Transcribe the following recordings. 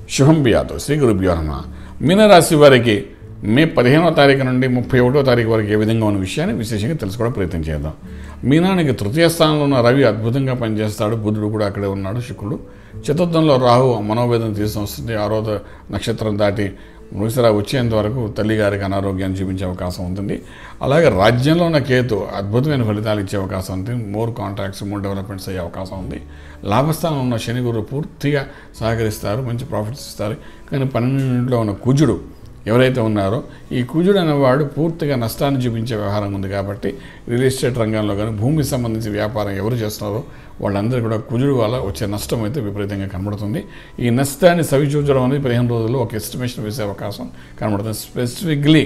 శుభం బియాదు శ్రీ గురుభ్యో నమ మీనరాశి వారికి మే పదిహేనవ తారీఖు నుండి ముప్పై ఒకటో తారీఖు వరకు ఏ విధంగా ఉన్న విషయాన్ని విశేషంగా తెలుసుకోవడం ప్రయత్నం చేద్దాం మీనానికి తృతీయ స్థానంలో ఉన్న రవి అద్భుతంగా పనిచేస్తాడు బుధుడు కూడా అక్కడే ఉన్నాడు శుక్రుడు చతుర్థంలో రాహు మనోవేదన తీసుకొని వస్తుంది ఆరోధ నక్షత్రం దాటి ముగిసరా వచ్చేంత వరకు తల్లిగారికి అనారోగ్యాన్ని చూపించే అవకాశం ఉంటుంది అలాగే రాజ్యంలో ఉన్న కేతు అద్భుతమైన ఫలితాలు ఇచ్చే అవకాశం ఉంది మోర్ కాంట్రాక్ట్స్ మోర్ డెవలప్మెంట్స్ అయ్యే అవకాశం ఉంది లాభస్థానంలో ఉన్న శని గురువు పూర్తిగా సహకరిస్తారు మంచి ప్రాఫిట్స్ ఇస్తారు కానీ పన్నెండింటిలో ఉన్న కుజుడు ఎవరైతే ఉన్నారో ఈ కుజుడు అనేవాడు పూర్తిగా నష్టాన్ని చూపించే వ్యవహారం ఉంది కాబట్టి రియల్ ఎస్టేట్ రంగంలో కానీ భూమికి సంబంధించి వ్యాపారం ఎవరు చేస్తున్నారో వాళ్ళందరూ కూడా కుజుడు వల్ల వచ్చే నష్టం అయితే విపరీతంగా కనబడుతుంది ఈ నష్టాన్ని సవిచూచడం అనేది పదిహేను రోజుల్లో ఒక ఎస్టిమేషన్ వేసే అవకాశం కనబడుతుంది స్పెసిఫిక్లీ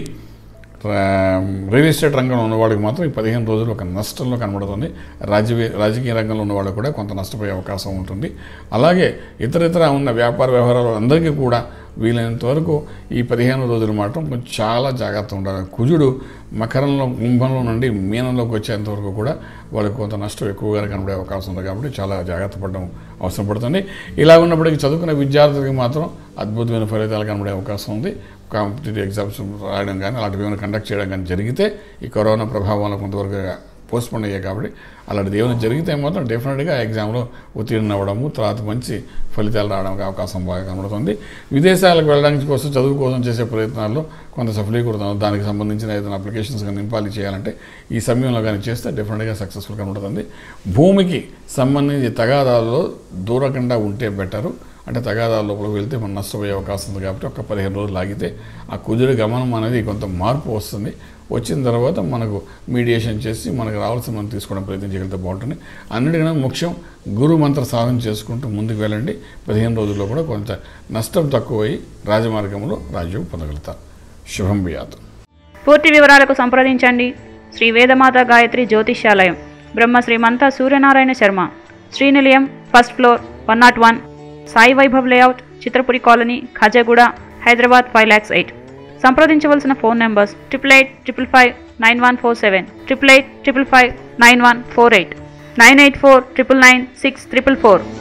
రియల్ ఎస్టేట్ రంగంలో ఉన్నవాడికి మాత్రం ఈ పదిహేను రోజులు ఒక నష్టంలో కనబడుతుంది రాజకీయ రాజకీయ రంగంలో ఉన్నవాడు కూడా కొంత నష్టపోయే అవకాశం ఉంటుంది అలాగే ఇతర ఇతర ఉన్న వ్యాపార వ్యవహారాలు అందరికీ కూడా వీలైనంత వరకు ఈ పదిహేను రోజులు మాత్రం కొంచెం చాలా జాగ్రత్త ఉండాలి కుజుడు మకరంలో కుంభంలో నుండి మీనంలోకి వచ్చేంత వరకు కూడా వాళ్ళకి కొంత నష్టం ఎక్కువగా కనబడే అవకాశం ఉంది కాబట్టి చాలా జాగ్రత్త పడడం అవసరం పడుతుంది ఇలా ఉన్నప్పటికీ చదువుకునే విద్యార్థులకి మాత్రం అద్భుతమైన ఫలితాలు కనబడే అవకాశం ఉంది కాంపిటేటివ్ ఎగ్జామ్స్ రాయడం కానీ అలాంటివి ఏమైనా కండక్ట్ చేయడం కానీ జరిగితే ఈ కరోనా ప్రభావం వల్ల కొంతవరకు పోస్ట్పోన్ అయ్యాయి కాబట్టి అలాంటిది ఏమైనా జరిగితే మాత్రం డెఫినెట్గా ఎగ్జామ్లో ఉత్తీర్ణ అవ్వడము తర్వాత మంచి ఫలితాలు రావడానికి అవకాశం బాగా కనబడుతుంది విదేశాలకు వెళ్ళడానికి కోసం చదువు కోసం చేసే ప్రయత్నాల్లో కొంత సఫలీకృతం దానికి సంబంధించిన ఏదైనా అప్లికేషన్స్ కానీ నింపాలి చేయాలంటే ఈ సమయంలో కానీ చేస్తే డెఫినెట్గా సక్సెస్ఫుల్ కనబడుతుంది భూమికి సంబంధించి తగాదాల్లో దూరకుండా ఉంటే బెటరు అంటే తగాదాల లోపలికి వెళ్తే మనం నష్టపోయే అవకాశం ఉంది కాబట్టి ఒక పదిహేను రోజులు ఆగితే ఆ కుదురు గమనం అనేది కొంత మార్పు వస్తుంది వచ్చిన తర్వాత మనకు మీడియేషన్ చేసి మనకు రావాల్సిన మనం తీసుకోవడం ప్రయత్నం చేయగలిగితే బాగుంటుంది అన్నిటికన్నా ముఖ్యం గురు మంత్ర సాధన చేసుకుంటూ ముందుకు వెళ్ళండి పదిహేను రోజుల్లో కూడా కొంత నష్టం తక్కువై రాజమార్గంలో రాజ్యం పొందగలుగుతారు శుభం బియాత్ పూర్తి వివరాలకు సంప్రదించండి Shri Vedamata Gayatri Jyotishyalayam Brahma Srimantha Suryanarayana Sharma Srinilayam first floor one nought one Sai Vaibhav layout Chitrapuri colony Khajaguda Hyderabad five lakhs eight సంప్రదించవలసిన phone numbers triple eight triple five nine one four seven triple eight triple five nine one four eight nine eight four triple nine six triple four